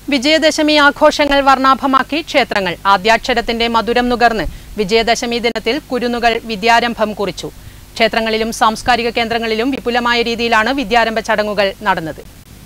വിജയദശമി ആഘോഷങ്ങൾ വർണ്ണാഭമാക്കി ക്ഷേത്രങ്ങൾ ആദ്യാക്ഷരത്തിന്റെ മധുരം നുകർന്ന് വിജയദശമി ദിനത്തിൽ കുരുന്നുകൾ വിദ്യാരംഭം കുറിച്ചു ക്ഷേത്രങ്ങളിലും സാംസ്കാരിക കേന്ദ്രങ്ങളിലും വിപുലമായ രീതിയിലാണ് വിദ്യാരംഭ ചടങ്ങുകൾ നടന്നത്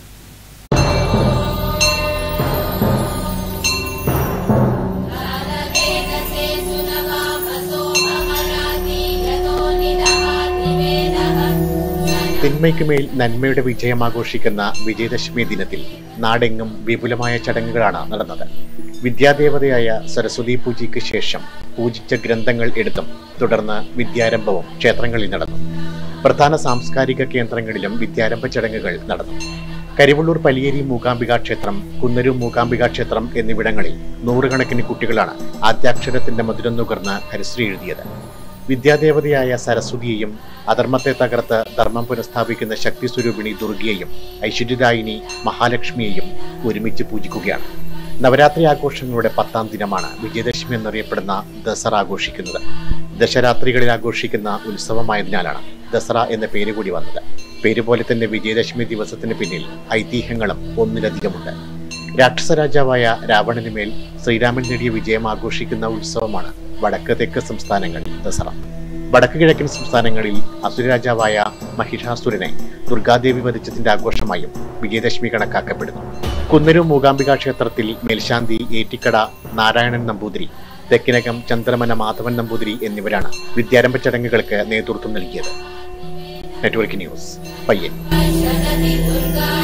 തിന്മയ്ക്കുമേൽ നന്മയുടെ വിജയം ആഘോഷിക്കുന്ന വിജയദശമി ദിനത്തിൽ നാടെങ്ങും വിപുലമായ ചടങ്ങുകളാണ് നടന്നത് വിദ്യാദേവതയായ സരസ്വതി പൂജയ്ക്ക് ശേഷം പൂജിച്ച ഗ്രന്ഥങ്ങൾ എടുത്തും തുടർന്ന് വിദ്യാരംഭവും ക്ഷേത്രങ്ങളിൽ നടന്നു പ്രധാന സാംസ്കാരിക കേന്ദ്രങ്ങളിലും വിദ്യാരംഭ ചടങ്ങുകൾ നടന്നു കരിവള്ളൂർ പലിയേരി മൂകാംബിക ക്ഷേത്രം കുന്നരു മൂകാംബിക ക്ഷേത്രം എന്നിവിടങ്ങളിൽ നൂറുകണക്കിന് കുട്ടികളാണ് ആദ്യാക്ഷരത്തിന്റെ മധുരം നുകർന്ന് ഹരിശ്രീ എഴുതിയത് വിദ്യാദേവതയായ സരസ്വതിയെയും അധർമ്മത്തെ തകർത്ത് ധർമ്മം പുനഃസ്ഥാപിക്കുന്ന ശക്തി സ്വരൂപിണി ദുർഗയെയും ഐശ്വര്യദായിനി മഹാലക്ഷ്മിയെയും ഒരുമിച്ച് പൂജിക്കുകയാണ് നവരാത്രി ആഘോഷങ്ങളുടെ പത്താം ദിനമാണ് വിജയദശമി എന്നറിയപ്പെടുന്ന ദസറ ആഘോഷിക്കുന്നത് ദശരാത്രികളിൽ ആഘോഷിക്കുന്ന ഉത്സവമായതിനാലാണ് ദസറ എന്ന പേര് കൂടി വന്നത് പേര് പോലെ തന്നെ വിജയദശമി ദിവസത്തിന് പിന്നിൽ ഐതിഹ്യങ്ങളും ഒന്നിലധികമുണ്ട് രാക്ഷസ രാജാവായ രാവണന് മേൽ ശ്രീരാമൻ നേടിയ വിജയം ആഘോഷിക്കുന്ന ഉത്സവമാണ് വടക്ക് തെക്ക് സംസ്ഥാനങ്ങളിൽ ദസറ വടക്ക് കിഴക്കൻ സംസ്ഥാനങ്ങളിൽ അസുരരാജാവായ മഹിഷാസുരനെ ദുർഗാദേവി വധിച്ചതിന്റെ ആഘോഷമായും വിജയദശമി കണക്കാക്കപ്പെടുന്നു കുന്നരു മൂകാംബിക ക്ഷേത്രത്തിൽ മേൽശാന്തി ഏറ്റിക്കട നാരായണൻ നമ്പൂതിരി തെക്കിനകം ചന്ദ്രമന മാധവൻ നമ്പൂതിരി എന്നിവരാണ് വിദ്യാരംഭ ചടങ്ങുകൾക്ക് നേതൃത്വം നൽകിയത് നെറ്റ്വർക്ക് ന്യൂസ് പയ്യൻ शरदि दुर्गा